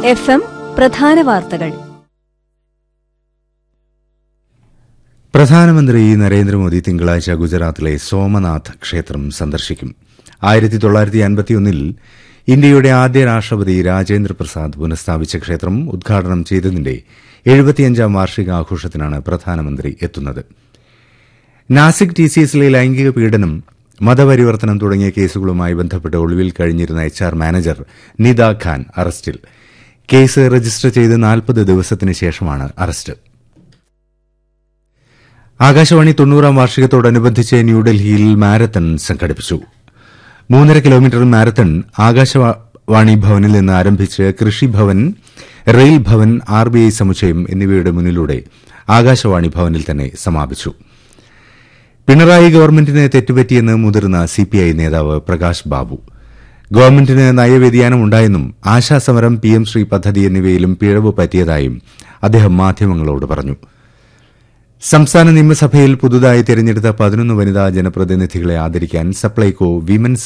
F M പ്രധാന വാർത്തകൾ പ്രധാനമന്ത്രി നരേന്ദ്രമോദി തിങ്കളാഴ്ച ഗുജറാത്തിലെ സോമനാഥ് ക്ഷേത്രം സന്ദർശിക്കും ആയിരത്തി തൊള്ളായിരത്തി അൻപത്തിയൊന്നിൽ ഇന്ത്യയുടെ ആദ്യ രാഷ്ട്രപതി രാജേന്ദ്ര പ്രസാദ് പുനഃസ്ഥാപിച്ച ക്ഷേത്രം ഉദ്ഘാടനം ചെയ്തതിന്റെ എഴുപത്തിയഞ്ചാം വാർഷികാഘോഷത്തിനാണ് പ്രധാനമന്ത്രി എത്തുന്നത് നാസിക് ടി സി എസിലെ ലൈംഗിക പീഡനം മതപരിവർത്തനം തുടങ്ങിയ കേസുകളുമായി ബന്ധപ്പെട്ട് ഒളിവിൽ കഴിഞ്ഞിരുന്ന H R manager Nida Khan അറസ്റ്റിൽ കേസ് രജിസ്റ്റർ ചെയ്ത് നാൽപ്പത് ദിവസത്തിന് ശേഷമാണ് അറസ്റ്റ് ആകാശവാണി തൊണ്ണൂറാം വാർഷികത്തോടനുബന്ധിച്ച് ന്യൂഡൽഹിയിൽ മാരത്തൺ സംഘടിപ്പിച്ചു മൂന്നര കിലോമീറ്റർ മാരത്തൺ ആകാശവാണി ഭവനിൽ നിന്ന് ആരംഭിച്ച് Krishibhavan rail Bhavan R B I സമുച്ചയം എന്നിവയുടെ മുന്നിലൂടെ ആകാശവാണി ഭവനിൽ തന്നെ സമാപിച്ചു പിണറായി ഗവൺമെന്റിന് തെറ്റുപറ്റിയെന്ന് മുതിർന്ന സിപിഐ നേതാവ് പ്രകാശ് ബാബു ഗവൺമെന്റിന് നയവ്യതിയാനമുണ്ടായെന്നും ആശാസമരം പിഎം ശ്രീ പദ്ധതി എന്നിവയിലും പിഴവ് പറ്റിയതായും അദ്ദേഹം മാധ്യമങ്ങളോട് പറഞ്ഞു സംസ്ഥാന നിയമസഭയിൽ പുതുതായി തെരഞ്ഞെടുത്ത പതിനൊന്ന് വനിതാ ജനപ്രതിനിധികളെ ആദരിക്കാൻ സപ്ലൈകോ വിമൻസ്